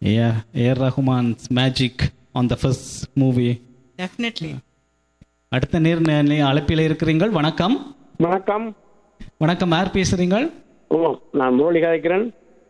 AR A R Rahman's magic on the first movie definitely அடுத்த நேர் நே- அழைப்பில் இருக்கிறீங்கள் வணக்கம் வணக்கம் வணக்கம் யார் பேசுறீங்கள் ஓ நான் முரளி கதைக்கிறேன்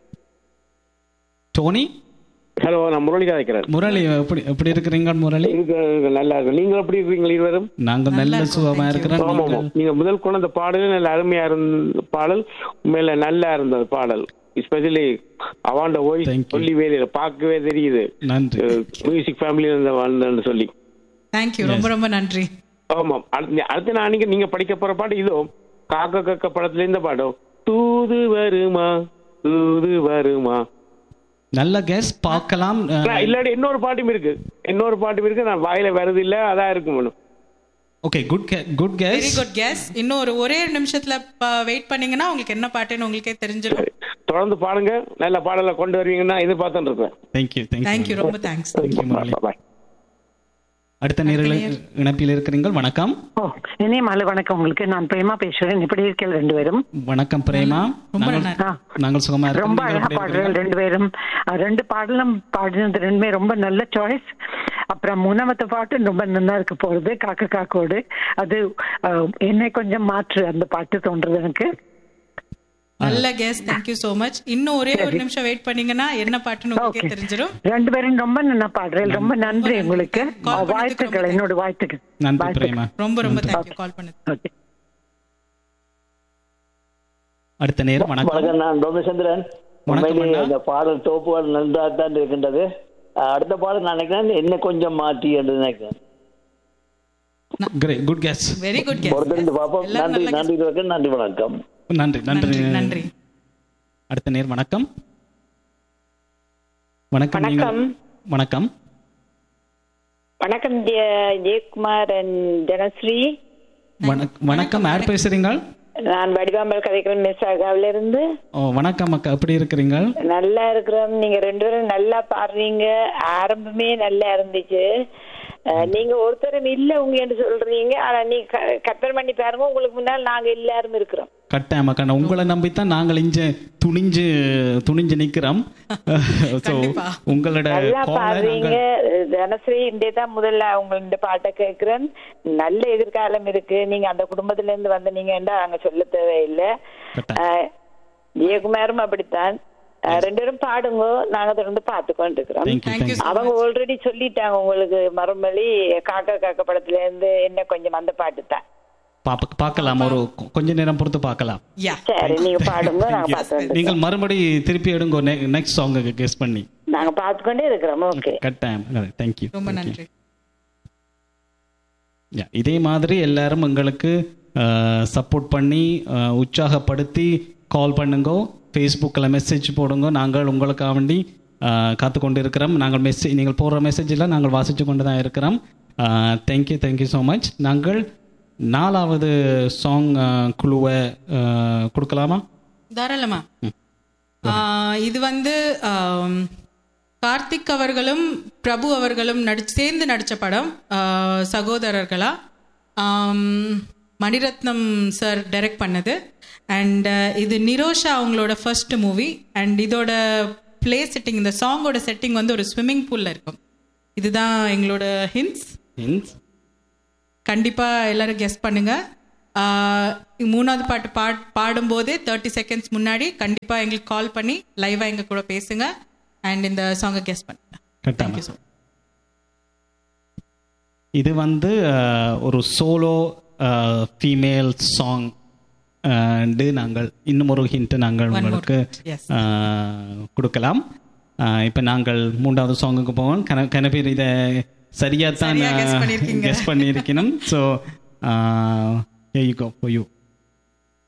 டோனி ஹலோ நான் முரளி கதைக்கிறேன் முரளி எப்படி எப்படி இருக்கிறீங்க முரளி இங்க நல்லா இருக்கு நீங்கள் எப்படி இருக்கீங்க இருவரும் நாங்கள் நல்ல சுகமா இருக்கிறோம் ஆமா ஆமா நீங்கள் நீங்க முதல் கொண்டு அந்த பாடல் நல்ல அருமையா இருந்த பாடல் உண்மையில நல்லா இருந்தது பாடல் எஸ்பெஷலி அவாண்ட ஓய்ஸ் Thank you. சொல்லி வேலையில பார்க்கவே தெரியுது நன்றி மியூசிக் ஃபேமிலியில இருந்த வந்தேன்னு சொல்லி தேங்க்யூ ரொம்ப ரொம்ப நன்றி ஆமாம் அடுத்து அடுத்து நான் நீங்க நீங்க படிக்க போற பாட்டு இதோ காக்க கக்க படத்துல இந்த பாடம் தூது வருமா தூது வருமா நல்ல கேஸ் பார்க்கலாம் அஹ், நான் இல்லாட்டி இன்னொரு பாட்டும் இருக்கு இன்னொரு பாட்டும் இருக்கு நான் வாயில வருது இல்ல அதான் இருக்கும் madam okay good good very guess good guess இன்னும் ஒரு ஒரே ஒரு நிமிஷத்துல வெயிட் பண்ணீங்கன்னா உங்களுக்கு என்ன பாட்டுன்னு உங்களுக்கே தெரிஞ்சிடும் தொடர்ந்து பாடுங்க நல்ல பாடலை கொண்டு வருவீங்கன்னா எதிர்பார்த்துட்டு இருக்கேன் தேங்க்யூ தேங்க்யூ தேங்க்யூ ரொம்ப தேங்க்ஸ் தேங்க்யூ முரளி பாய் அடுத்த நேரில் இணைப்பில் இருக்கிறீர்கள் வணக்கம் ஓ இனிய மாலை வணக்கம் உங்களுக்கு நான் பிரேமா பேசுறேன் இப்படி இருக்கீங்க ரெண்டு பேரும் வணக்கம் பிரேமா ரொம்ப நாங்கள் நல்லா ஆ, நாங்கள் சுகமா இருக்கோம் ரொம்ப நீங்கள் அழகா எப்படி பாடுறீங்க இருக்கிறீர்கள்? ரெண்டு பேரும் அஹ், ரெண்டு பாடலும் பாடினது ரெண்டுமே ரொம்ப நல்ல சாய்ஸ் அப்புறம் மூணாமத்த பாட்டு ரொம்ப நல்லா இருக்கு போறது காக்க காக்கோடு அது அஹ், என்னை கொஞ்சம் மாற்று அந்த பாட்டு தோன்றது எனக்கு நல்ல கேஸ் தேங்க்யூ சோ மச் இன்னும் ஒரே ஒரு நிமிஷம் வெயிட் பண்ணீங்கன்னா என்ன பாட்டுன்னு உங்களுக்கே ஓகே தெரிஞ்சிடும் ரெண்டு பேரும் ரொம்ப நல்லா பாடுறேன் ரொம்ப நன்றி உங்களுக்கு Call பண்ணதுக்கு வாழ்த்துக்கள் ரொம்ப என்னோட வாழ்த்துக்கள் நன்றி வாழ்த்துக்கள். பிரேமா ரொம்ப ரொம்ப தேங்க்யூ கால் பண்ணது ஓகே அடுத்த நேரம் வணக்கம் வணக்கம் நான் சோமச்சந்திரன் வணக்கம் உண்மையிலேயே அண்ணா. அந்த பாடல் தோப்புகள் நன்றாக தான் இருக்கின்றது அஹ் அடுத்த பாடல் நான் நினைக்கிறேன் என்ன கொஞ்சம் மாற்றி என்று நினைக்கிறேன் great good guess very good guess பொறுத்திருந்து பார்ப்போம் எல்லாரும் நன்றி நல்ல நன்றி வணக்கம் நன்றி வணக்கம் நன்றி நன்றி நன்றி நன்றி அடுத்த நேர் வணக்கம் வணக்கம் நீங்கள் வணக்கம் வணக்கம் ஜெய- ஜெயக்குமார் and தனஸ்ரீ வணக்- வணக்கம் யார் பேசுறீங்க நான் வடிவாம்பல் கதைக்கிறேன் மிஸ் ஆகாவில இருந்து ஓ வணக்கம் அக்கா எப்படி இருக்கிறீங்க நல்லா இருக்கிறோம் நீங்க ரெண்டு பேரும் நல்லா பாடுறீங்க ஆரம்பமே நல்லா இருந்துச்சு அஹ், நீங்க ஒருத்தரும் இல்ல உங்க என்று சொல்றீங்க ஆனா நீங்க க- கற்பனை பண்ணி பாருங்க உங்களுக்கு முன்னால் நாங்க எல்லாரும் இருக்கிறோம் கட்டாயம் அக்கா நான் உங்களை நம்பித்தான் நாங்கள் இஞ்ச துணிஞ்சு துணிஞ்சு நிக்கிறோம் So, கண்டிப்பா. உங்களோட நல்லா call-அ பாடுறீங்க நாங்கள் தனஸ்ரீ இந்தே தான் முதல்ல உங்க இந்த பாட்டை கேட்கிறேன் நல்ல எதிர்காலம் இருக்கு நீங்க அந்த குடும்பத்துல இருந்து வந்த நீங்கன்னா அங்க சொல்ல தேவையில்லை கட்டாயம். ஆஹ், ஜெயக்குமாரும் அப்படித்தான் ஆஹ், ரெண்டு பேரும் பாடுங்க நாங்க தொடர்ந்து பார்த்து கொண்டு இருக்கிறோம் thank you Thank you thank you so அவங்க ஆல்ரெடி சொல்லிட்டாங்க உங்களுக்கு மறுமொழி காக்கா காக்கா படத்துல இருந்து என்ன கொஞ்சம் அந்த பாட்டு தான் பாப்ப பார்க்கலாம் ஒரு கொ- கொஞ்ச நேரம் பொறுத்து பார்க்கலாம் யா சரி நீங்க பாடுங்க நாங்க பார்த்து வந்து நீங்கள் மறுபடி திருப்பி எடுங்க நெக்ஸ்ட் சாங்குக்கு கெஸ் பண்ணி நாங்க பார்த்து கொண்டே இருக்கிறோம் ஓகே கட்டாயம் தேங்க்யூ ரொம்ப நன்றி Yeah, இதே மாதிரி எல்லாரும் எங்களுக்கு சப்போர்ட் பண்ணி அஹ், உற்சாகப்படுத்தி கால் பண்ணுங்க ஃபேஸ்புக்கில் மெசேஜ் போடுங்க நாங்கள் உங்களுக்காக வேண்டி காத்து கொண்டு இருக்கிறோம் நாங்கள் மெசேஜ் நீங்கள் போடுற மெசேஜில் நாங்கள் வாசித்து கொண்டு தான் இருக்கிறோம் தேங்க்யூ தேங்க்யூ ஸோ மச் நாங்கள் நாலாவது சாங் குழுவை அஹ், கொடுக்கலாமா தாராளமா ஆஹ் இது வந்து ஆம், கார்த்திக் அவர்களும் பிரபு அவர்களும் நடி சேர்ந்து நடித்த படம் ஆஹ் சகோதரர்களா ஆம், மணிரத்னம் சார் டைரக்ட் பண்ணது அண்ட் இது நிரோஷா அவங்களோட ஃபர்ஸ்ட் மூவி அண்ட் இதோட ப்ளே செட்டிங் இந்த சாங்கோட செட்டிங் வந்து ஒரு ஸ்விம்மிங் பூலில் இருக்கும் இதுதான் எங்களோட ஹின்ஸ் Hints? கண்டிப்பா எல்லாரும் கெஸ் பண்ணுங்க ஆஹ் மூணாவது பாட்டு பாட் பாடும்போதே தேர்ட்டி செகண்ட்ஸ் முன்னாடி கண்டிப்பா எங்களுக்கு கால் பண்ணி லைவா எங்க கூட பேசுங்க அண்ட் இந்த சாங்கை கெஸ் பண்ணுங்க கட்டாயம் தேங்க்யூ ஸோ இது வந்து அஹ், ஒரு சோலோ ஃபீமேல் சாங் நாங்கள் இன்னும் ஒரு ஹிண்ட் நாங்கள் One more உங்களுக்கு hint, yes. அஹ், கொடுக்கலாம் இப்போ நாங்கள் மூன்றாவது சாங்குக்கு போவோம் கன கன பேர் இதை சரியாக தான் சரியா guess பண்ணியிருக்கீங்க. கெஸ் பண்ணியிருக்கணும் ஸோ யூ கோ யூ